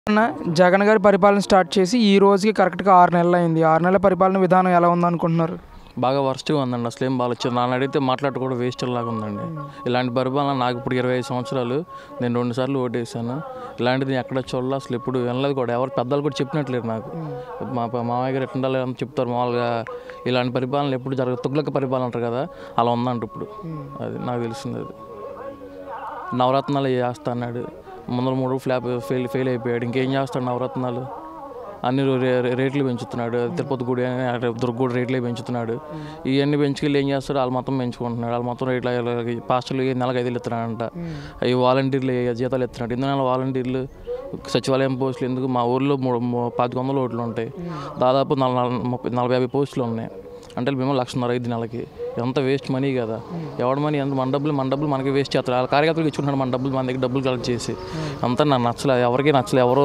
అన్న, జగన్ గారి పరిపాలన స్టార్ట్ చేసి ఈ రోజుకి కరెక్ట్గా ఆరు నెలలు అయింది ఆరు నెలల పరిపాలన విధానం ఎలా ఉందనుకుంటున్నారు బాగా వర్స్ట్గా ఉందండి అసలు ఏం బాగా వచ్చింది నన్ను అడిగితే మాట్లాడుకోవడం వేస్ట్ లాగా ఉందండి ఇలాంటి పరిపాలన నాకు ఇప్పుడు ఇరవై ఐదు సంవత్సరాలు నేను రెండు సార్లు ఓటేసాను ఇలాంటిది ఎక్కడ చూడాలి అసలు ఎప్పుడు వినలేదు కూడా ఎవరు పెద్దలు కూడా చెప్పినట్లేరు నాకు మా ప- మామయ్య గారు ఎట్లా ఉండాలి అని చెప్తారు మామూలుగా ఇలాంటి పరిపాలన ఎప్పుడు జరగదు తుగ్లక పరిపాలన అంటారు కదా అలా ఉందంట ఇప్పుడు అది నాకు తెలిసింది అది నవరత్నాలు చేస్తా అన్నాడు ముందర మూడు ఫ్లాప్ ఫెయిల్ ఫెయిల్ అయిపోయాడు ఇంకేం చేస్తాడు నవరత్నాలు అన్ని రే- రే- రేట్లు పెంచుతున్నాడు తిరుపతి గుడి అని అటు దుర్గ గుడి రేట్లే పెంచుతున్నాడు ఇవన్నీ పెంచుకెళ్ళి ఏం చేస్తాడు వాళ్ళు మొత్తం పెంచుకుంటున్నాడు వాళ్ళు మొత్తం రేట్లు పాస్టర్లు నెలకు ఐదు ఇస్తున్నాడంట అవి వాలంటీర్లు జీతాలు ఇస్తున్నాడు ఎందుకు వాలంటీర్లు సచివాలయం పోస్టులు ఎందుకు మా ఊర్లో మూడు మూ- పాతిక వందల ఓట్లు ఉంటాయి దాదాపు నల నల- ముప్పై నలభై యాభై పోస్టులు ఉన్నాయి అంటే మేము లక్షన్నర ఐదు నెలకి ఎంత వేస్ట్ మనీ కదా ఎవడి మనీ ఎంత మన డబ్బులు మన డబ్బులు మనకి వేస్ట్ చేస్తారు వాళ్ళ కార్యకర్తలు ఇచ్చుకుంటాడు మన డబ్బులు మన దగ్గర డబ్బులు కలెక్ట్ చేసి అంతా నాకు నచ్చలేదు ఎవరికి నచ్చలేదు ఎవరు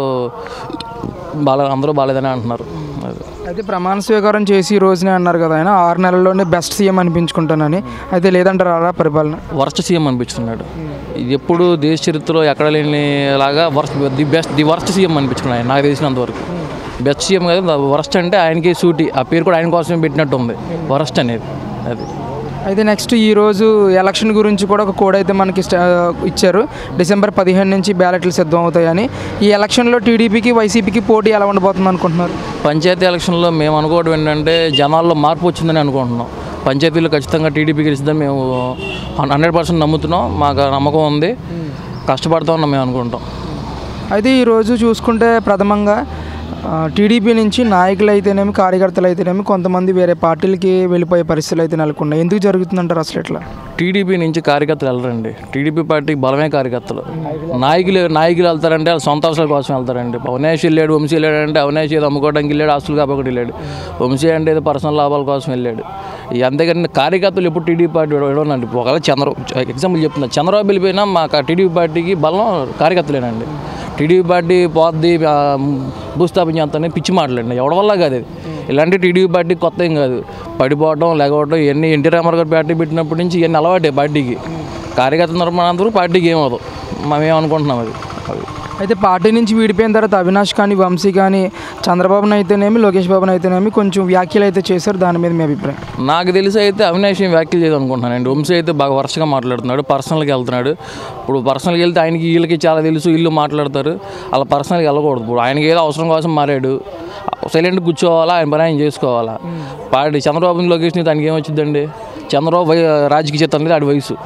బాగా అందరూ బాగాలేదని అంటున్నారు అది అయితే ప్రమాణ స్వీకారం చేసి ఈ రోజునే అన్నారు కదా ఆయన ఆరు నెలల్లోనే బెస్ట్ సీఎం అనిపించుకుంటానని అయితే లేదంటారా అలా పరిపాలన వర్స్ట్ సీఎం అనిపిస్తున్నాడు ఇది ఎప్పుడు దేశ చరిత్రలో ఎక్కడ లేని లాగా worst the best the worst CM అనిపించుకున్నాడు ఆయన నాకు తెలిసినంత వరకు బెస్ట్ సీఎం కదా వరస్ట్ అంటే ఆయనకి సూటి ఆ పేరు కూడా ఆయన కోసమే పెట్టినట్టు ఉంది వరస్ట్ అనేది అది అయితే నెక్స్ట్ ఈ రోజు ఎలక్షన్ గురించి కూడా ఒక కోడ్ అయితే మనకి స్టా- ఇచ్చారు డిసెంబర్ పదిహేను నుంచి బ్యాలెట్లు సిద్ధం అవుతాయని ఈ ఎలక్షన్లో టీడీపీకి వైసీపీకి పోటీ ఎలా ఉండబోతుంది అనుకుంటున్నారు పంచాయతీ ఎలక్షన్లో మేము అనుకోవడం ఏంటంటే జనాల్లో మార్పు వచ్చిందని అనుకుంటున్నాం పంచాయతీలో ఖచ్చితంగా టీడీపీ గెలిచిందని మేము హండ్రెడ్ పర్సెంట్ నమ్ముతున్నాం మాకు ఆ నమ్మకం ఉంది కష్టపడతామని మేము అనుకుంటాం అయితే ఈరోజు చూసుకుంటే ప్రథమంగా ఆ, టీడీపీ నుంచి నాయకులు అయితేనేమి కార్యకర్తలు అయితేనేమి కొంతమంది వేరే పార్టీలకి వెళ్ళిపోయే పరిస్థితులు అయితే నెలకొన్నాయి ఎందుకు జరుగుతుందంటారు అసలు ఇట్లా టీడీపీ నుంచి కార్యకర్తలు వెళ్ళరండి టీడీపీ పార్టీకి బలమే కార్యకర్తలు నాయకులు నాయకులు వెళ్తారంటే వాళ్ళ సొంత అవసరాల కోసం వెళ్తారండి అవినాష్ వెళ్ళాడు వంశీ వెళ్ళాడు అంటే అవినాష్ ఏదో అమ్ముకోవడానికి వెళ్ళాడు ఆస్తులు కాబట్టి వెళ్ళాడు వంశీ అంటే ఏదో పర్సనల్ లాభాల కోసం వెళ్ళాడు ఈ అంతేగాని కార్యకర్తలు ఎప్పుడు టీడీపీ పార్టీ విడవనండి ఒకవేళ చంద్ర ఎగ్జాంపుల్ చెప్తున్నా చంద్రబాబు వెళ్ళిపోయినా మా టీడీపీ పార్టీకి బలం కార్యకర్తలేనండి టీడీపీ పార్టీ పోద్ది ఆ, భూస్థాపన చేస్తానని పిచ్చి మాటలండి ఎవడి వల్ల కాదు ఇది ఇలాంటి టీడీపీ పార్టీ కొత్త ఏం కాదు పడిపోవడం లేకపోవడం ఇవన్నీ ఎన్టీ రామారావు గారు పార్టీ పెట్టినప్పటి నుంచి ఇవన్నీ అలవాటే పార్టీకి కార్యకర్త నిర్మాణంతరం పార్టీకి ఏమవుదు మేము అనుకుంటున్నాం అది అది అయితే పార్టీ నుంచి విడిపోయిన తర్వాత అవినాష్ కానీ వంశీ కానీ చంద్రబాబుని అయితేనేమి లోకేష్ బాబుని అయితేనేమి కొంచెం వ్యాఖ్యలు అయితే చేశారు దాని మీద మీ అభిప్రాయం నాకు తెలిసి అయితే అవినాష్ ఏం వ్యాఖ్యలు చేయదు అనుకుంటున్నానండి వంశీ అయితే బాగా వరుసగా మాట్లాడుతున్నాడు పర్సనల్గా వెళ్తున్నాడు ఇప్పుడు పర్సనల్గా వెళ్తే ఆయనకి వీళ్ళకి చాలా తెలుసు వీళ్ళు మాట్లాడతారు అలా పర్సనల్గా వెళ్ళకూడదు ఇప్పుడు ఆయనకి ఏదో అవసరం కోసం మారాడు సైలెంట్ కూర్చోవాలా ఆయన పని ఆయన చేసుకోవాలా పార్టీ చంద్రబాబు లోకేష్ని దానికి ఏమొచ్చిందండి చంద్రబాబు వై రాజకీయ చిత్రం అనేది ఆడి వయసు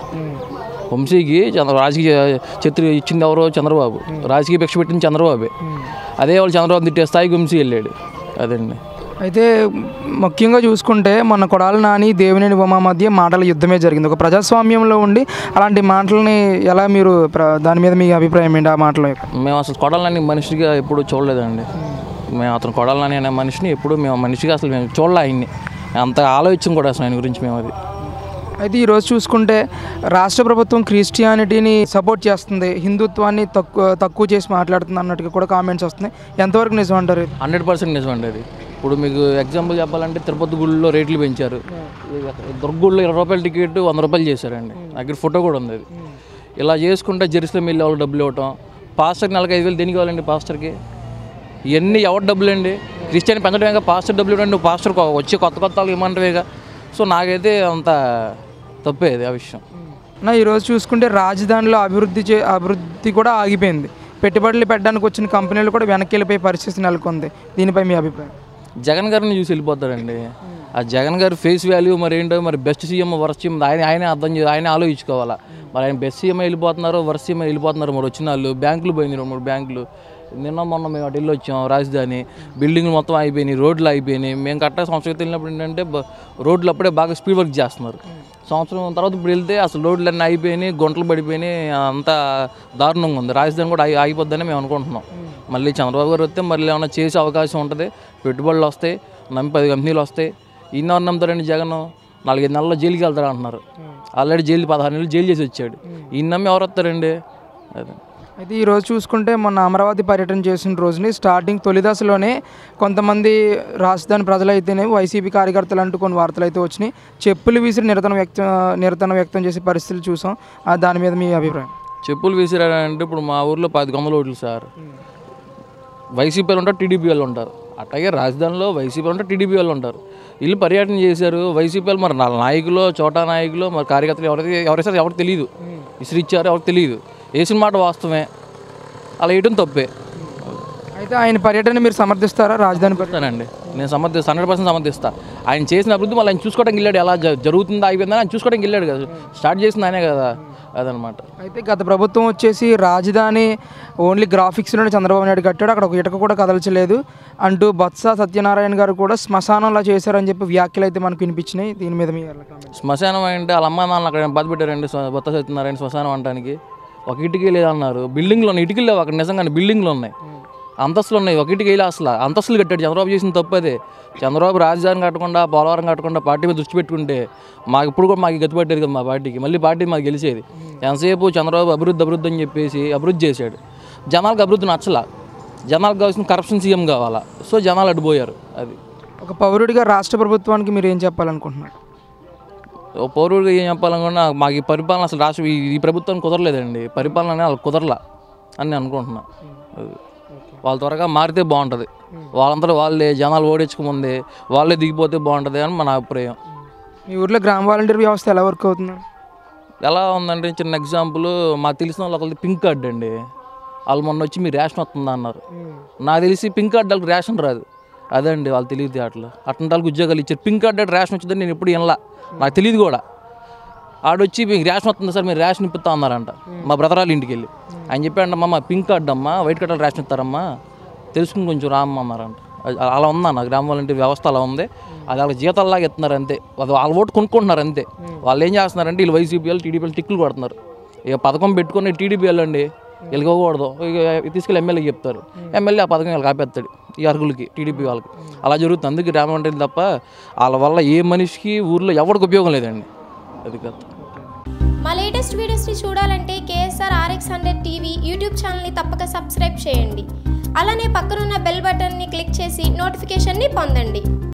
వంశీకి చంద్ర రాజకీయ చిత్ర ఇచ్చింది ఎవరో చంద్రబాబు రాజకీయ భిక్ష పెట్టింది చంద్రబాబే అదే వాళ్ళు చంద్రబాబు తిట్టే స్థాయికి వంశీ వెళ్ళాడు అదండి అయితే ముఖ్యంగా చూసుకుంటే మొన్న కొడాల నాని దేవినేని ఉమా మధ్య మాటల యుద్ధమే జరిగింది ఒక ప్రజాస్వామ్యంలో ఉండి అలాంటి మాటలని ఎలా మీరు ప్ర- దాని మీద మీ అభిప్రాయం ఏంటి ఆ మాటల యొక్క మేము అసలు కొడాలని మనిషిగా ఎప్పుడు చూడలేదండి మేము అతను కొడాలని అనే మనిషిని ఎప్పుడు మేము మనిషిగా అసలు మేము చూడలే ఆయన్ని అంత ఆలోచించం కూడా అసలు ఆయన గురించి మేము అది అయితే ఈరోజు చూసుకుంటే రాష్ట్ర ప్రభుత్వం క్రిస్టియానిటీని సపోర్ట్ చేస్తుంది హిందుత్వాన్ని తక్కువ తక్కువ చేసి మాట్లాడుతుంది అన్నట్టుగా కూడా కామెంట్స్ వస్తున్నాయి ఎంతవరకు నిజం అంటారు ఇది హండ్రెడ్ పర్సెంట్ నిజం అండి అది ఇప్పుడు మీకు ఎగ్జాంపుల్ చెప్పాలంటే తిరుపతి గుడిలో రేట్లు పెంచారు దుర్గుడిలో ఇరవై రూపాయల టికెట్ వంద రూపాయలు చేశారండి దగ్గర ఫోటో కూడా ఉంది అది ఇలా చేసుకుంటే జెరూసలేం వెళ్ళి వాళ్ళకి డబ్బులు ఇవ్వటం పాస్టర్కి నెలకి ఐదు వేలు దేనికి కావాలండి పాస్టర్కి ఇవన్నీ ఎవరి డబ్బులు అండి క్రిస్టియన్ పెంచడమేగా పాస్టర్ డబ్బులు ఇవ్వండి నువ్వు పాస్టర్ కొ- వచ్చి కొత్త కొత్త వాళ్ళకి ఇవ్వమంటవేగా సో నాకైతే అంత తప్పే అది ఆ విషయం నా ఈరోజు చూసుకుంటే రాజధానిలో అభివృద్ధి చే అభివృద్ధి కూడా ఆగిపోయింది పెట్టుబడులు పెట్టడానికి వచ్చిన కంపెనీలు కూడా వెనక్కి వెళ్ళిపోయే పరిస్థితి నెలకొంది దీనిపై మీ అభిప్రాయం జగన్ గారిని చూసి వెళ్ళిపోతారండి ఆ జగన్ గారి ఫేస్ వాల్యూ మరి ఏంటో మరి బెస్ట్ సీఎం వర్స్ట్ సీఎం ఆయన ఆయనే అర్థం చే ఆయన ఆలోచించుకోవాలా మరి ఆయన బెస్ట్ సీఎం వెళ్ళిపోతున్నారు వర్స్ట్ సీఎం వెళ్ళిపోతున్నారు మరి వచ్చిన వాళ్ళు బ్యాంకులు పోయింది రెండు మూడు బ్యాంకులు నిన్న మొన్న మేము అటు వెళ్ళి వచ్చాం రాజధాని బిల్డింగ్లు మొత్తం అయిపోయినాయి రోడ్లు అయిపోయినాయి మేము కరెక్ట్గా సంవత్సరం క్రితం వెళ్ళినప్పుడు ఏంటంటే బ- రోడ్లు అప్పుడే బాగా స్పీడ్ వర్క్ చేస్తున్నారు సంవత్సరం తర్వాత ఇప్పుడు వెళ్తే అసలు రోడ్లు అన్నీ అయిపోయినాయి గుంటలు పడిపోయినాయి అంతా దారుణంగా ఉంది రాజధాని కూడా ఆగి ఆగిపోద్దని మేము అనుకుంటున్నాం మళ్ళీ చంద్రబాబు గారు వస్తే మళ్ళీ ఏమైనా చేసే అవకాశం ఉంటుంది పెట్టుబడులు వస్తాయి నమ్మి పది కంపెనీలు వస్తాయి ఇన్నెవరు నమ్ముతారండి జగన్ నాలుగైదు నెలల్లో జైలుకి వెళ్తారు అంటున్నారు ఆల్రెడీ జైలు పదహారు నెలలు జైలు చేసి వచ్చాడు ఈ నమ్మి ఎవరు వస్తారండి అదే అయితే ఈరోజు చూసుకుంటే మొన్న అమరావతి పర్యటన చేసిన రోజుని స్టార్టింగ్ తొలి దశలోనే కొంతమంది రాజధాని ప్రజలు అయితేనే వైసీపీ కార్యకర్తలు అంటూ కొన్ని వార్తలు అయితే వచ్చినాయి చెప్పులు విసిరి నిరతన వ్యక్తం నిరతన వ్యక్తం చేసే పరిస్థితులు చూసాం ఆ దాని మీద మీ అభిప్రాయం చెప్పులు విసిరాడంటే ఇప్పుడు మా ఊర్లో పది గొమ్మలు ఓట్లు సార్ వైసీపీ వాళ్ళు ఉంటారు టీడీపీ వాళ్ళు ఉంటారు అట్లాగే రాజధానిలో వైసీపీ వాళ్ళు ఉంటారు టీడీపీ వాళ్ళు ఉంటారు వీళ్ళు పర్యటన చేశారు వైసీపీ వాళ్ళు మరి నా నాయకులు చోటా నాయకులు మరి కార్యకర్తలు ఎవరైతే ఎవరైతే ఎవరికి తెలియదు ఇచ్చారు ఎవరికి తెలియదు వేసిన మాట వాస్తవమే అలా వేయడం తప్పే అయితే ఆయన పర్యటన మీరు సమర్థిస్తారా రాజధాని పర్యటన చెప్తానండి నేను సమర్థిస్తా హండ్రెడ్ పర్సెంట్ సమర్థిస్తా ఆయన చేసిన అభివృద్ధి మళ్ళీ ఆయన చూసుకోవడానికి వెళ్ళాడు ఎలా జ- జరుగుతుందా అయిపోయిందని ఆయన చూసుకోవడానికి వెళ్ళాడు కదా స్టార్ట్ చేసింది ఆయనే కదా అదనమాట అయితే గత ప్రభుత్వం వచ్చేసి రాజధాని ఓన్లీ గ్రాఫిక్స్లోనే చంద్రబాబు నాయుడు కట్టాడు అక్కడ ఒక ఇటుక కూడా కదల్చలేదు అంటూ బొత్స సత్యనారాయణ గారు కూడా శ్మశానంలా చేశారని చెప్పి వ్యాఖ్యలు అయితే మనకు వినిపించినాయి దీని మీద మీ కామెంట్ శ్మశానం అంటే వాళ్ళ అమ్మ నాన్న అక్కడ బాధ పెట్టారండి స్వ- బొత్త సత్యనారాయణ శ్మశానం అంటానికి ఒక ఇటుక లేదన్నారు బిల్డింగ్లో ఉన్నాయి ఇటుకలు లేవు అక్కడ నిజంగానే బిల్డింగ్లు ఉన్నాయి అంతస్తులు ఉన్నాయి ఒక ఇటుక వేయలే అసలు అంతస్తులు కట్టాడు చంద్రబాబు చేసిన తప్పు అదే చంద్రబాబు రాజధాని కట్టకుండా పోలవరం కట్టకుండా పార్టీ మీద దృష్టి పెట్టుకుంటే మాకు ఇప్పుడు కూడా మాకు గతి పట్టేది కదా మా పార్టీకి మళ్ళీ పార్టీ మాకు గెలిచేది ఎంతసేపు చంద్రబాబు అభివృద్ధి అభివృద్ధి అని చెప్పేసి అభివృద్ధి చేశాడు జనాలకు అభివృద్ధి నచ్చలా జనాలకు కావాల్సిన కరప్షన్ సీఎం కావాలా సో జనాలు అడ్డుపోయారు అది ఒక పౌరుడిగా రాష్ట్ర ప్రభుత్వానికి మీరు ఏం చెప్పాలనుకుంటున్నారు ఓ పౌరుడిగా ఏం చెప్పాలనుకున్నా మాకు ఈ పరిపాలన అసలు రాష్ట్ర ఈ ఈ ప్రభుత్వం కుదరలేదండి పరిపాలన అనేది వాళ్ళకి కుదరలా అని నేను అనుకుంటున్నా అది. వాళ్ళ త్వరగా మారితే బాగుంటుంది వాళ్ళందరూ వాళ్ళే జనాలు ఓడించకముందే వాళ్ళే దిగిపోతే బాగుంటుంది అని మన అభిప్రాయం మీ ఊర్లో గ్రామ వాలంటీర్ వ్యవస్థ ఎలా వర్క్ అవుతుంది ఎలా ఉందంటే చిన్న ఎగ్జాంపుల్ మాకు తెలిసిన వాళ్ళు ఒకరిది పింక్ కార్డ్ అండి వాళ్ళు మొన్న వచ్చి మీ రేషన్ వస్తుందా అన్నారు నాకు తెలిసి పింక్ కార్డు వాళ్ళకి రేషన్ రాదు అదండి వాళ్ళు తెలియదు అట్లా అట్లాంటి వాళ్ళకి ఉద్యోగాలు ఇచ్చారు పింక్ కార్డు అంటే రేషన్ వచ్చిందని నేను ఎప్పుడు వినలా నాకు తెలియదు కూడా ఆడొచ్చి మీకు రేషన్ వస్తుంది సార్ మీరు రేషన్ ఇప్పుతా అన్నారంట మా బ్రదర్ వాళ్ళ ఇంటికి వెళ్ళి ఆయన చెప్పాడంట అమ్మ పింక్ కార్డు అమ్మా వైట్ కార్డు రేషన్ ఇస్తారమ్మా తెలుసుకుని కొంచెం రామ్మ అన్నారంట అది అలా ఉందన్న గ్రామ వాలంటీర్ వ్యవస్థ అలా ఉంది అది వాళ్ళకి జీతాల్లాగా ఇస్తున్నారు అంతే అది వాళ్ళ ఓటు కొనుక్కుంటున్నారు అంతే వాళ్ళు ఏం చేస్తున్నారంటే వీళ్ళు వైసీపీ వాళ్ళు టీడీపీ వాళ్ళు టిక్కులు కొడుతున్నారు ఇక పథకం పెట్టుకుని టీడీపీ వెళ్ళండి వీళ్ళకి ఇవ్వకూడదు ఇక తీసుకెళ్ళి ఎమ్మెల్యేకి చెప్తారు ఎమ్మెల్యే ఆ పథకం వీళ్ళకి ఆపేస్తాడు ఈ అర్హులకి టీడీపీ వాళ్ళకి అలా జరుగుతుంది అందుకే గ్రామ వాలంటీర్ తప్ప వాళ్ళ వల్ల ఏ మనిషికి ఊర్లో ఎవరికి ఉపయోగం లేదండి అది కదా మా లేటెస్ట్ వీడియోస్ని చూడాలంటే KSR RX hundred TV YouTube ఛానల్ని తప్పక సబ్స్క్రైబ్ చేయండి అలానే పక్కనున్న బెల్ బటన్ని క్లిక్ చేసి నోటిఫికేషన్ని పొందండి